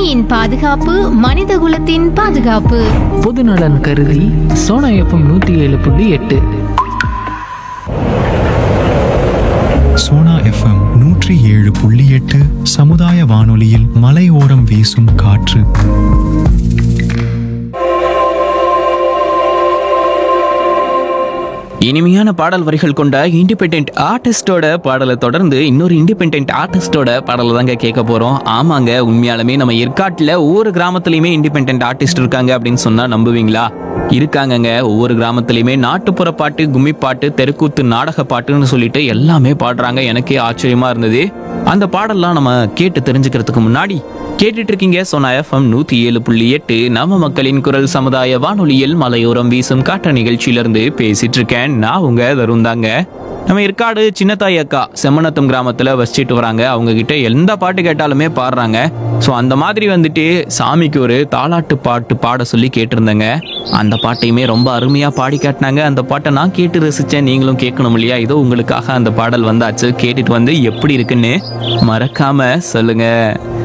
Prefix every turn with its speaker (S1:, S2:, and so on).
S1: பூமியின் பாதுகாப்பு மனிதகுலத்தின் பாதுகாப்பு
S2: பொதுநலன் கருதி சோனா எஃப்எம் நூற்றி ஏழு புள்ளி எட்டு
S3: சோனா எஃப்எம் நூற்றி ஏழு புள்ளி எட்டு சமுதாய வானொலியில் மலையோரம் வீசும் காற்று
S4: இனிமையான பாடல் வரிகள் கொண்ட இண்டிபெண்ட் ஆர்டிஸ்டோட பாடலை தொடர்ந்து இன்னொரு இண்டிபெண்ட் ஆர்டிஸ்டோட பாடலை தாங்க கேட்க போறோம் ஆமாங்க உண்மையாலுமே நம்ம ஏற்காட்டில் ஒவ்வொரு கிராமத்துலயுமே இண்டிபெண்ட் ஆர்டிஸ்ட் இருக்காங்க அப்படின்னு சொன்னா நம்புவீங்களா இருக்காங்கங்க ஒவ்வொரு கிராமத்துலயுமே நாட்டுப்புற பாட்டு கும்மி பாட்டு தெருக்கூத்து நாடக பாட்டுன்னு சொல்லிட்டு எல்லாமே பாடுறாங்க எனக்கே ஆச்சரியமா இருந்தது அந்த பாடல்லாம் நம்ம கேட்டு தெரிஞ்சுக்கிறதுக்கு முன்னாடி கேட்டுட்டு இருக்கீங்க சோனா எஃப்எம் நூத்தி ஏழு புள்ளி எட்டு நம்ம மக்களின் குரல் சமுதாய வானொலியில் மலையோரம் வீசும் காற்ற நிகழ்ச்சியில இருந்து பேசிட்டு இருக்கேன் நான் உங்க தருண் தாங்க நம்ம ஏற்காடு சின்னத்தாய் அக்கா செம்மநத்தம் கிராமத்துல வசிச்சிட்டு வராங்க அவங்க கிட்ட எந்த பாட்டு கேட்டாலுமே பாடுறாங்க ஸோ அந்த மாதிரி வந்துட்டு சாமிக்கு ஒரு தாலாட்டு பாட்டு பாட சொல்லி கேட்டிருந்தேங்க அந்த பாட்டையுமே ரொம்ப அருமையா பாடி காட்டினாங்க அந்த பாட்டை நான் கேட்டு ரசிச்சேன் நீங்களும் கேட்கணும் இல்லையா இதோ உங்களுக்காக அந்த பாடல் வந்தாச்சு கேட்டுட்டு வந்து எப்படி இருக்குன்னு மறக்காம சொல்லுங்க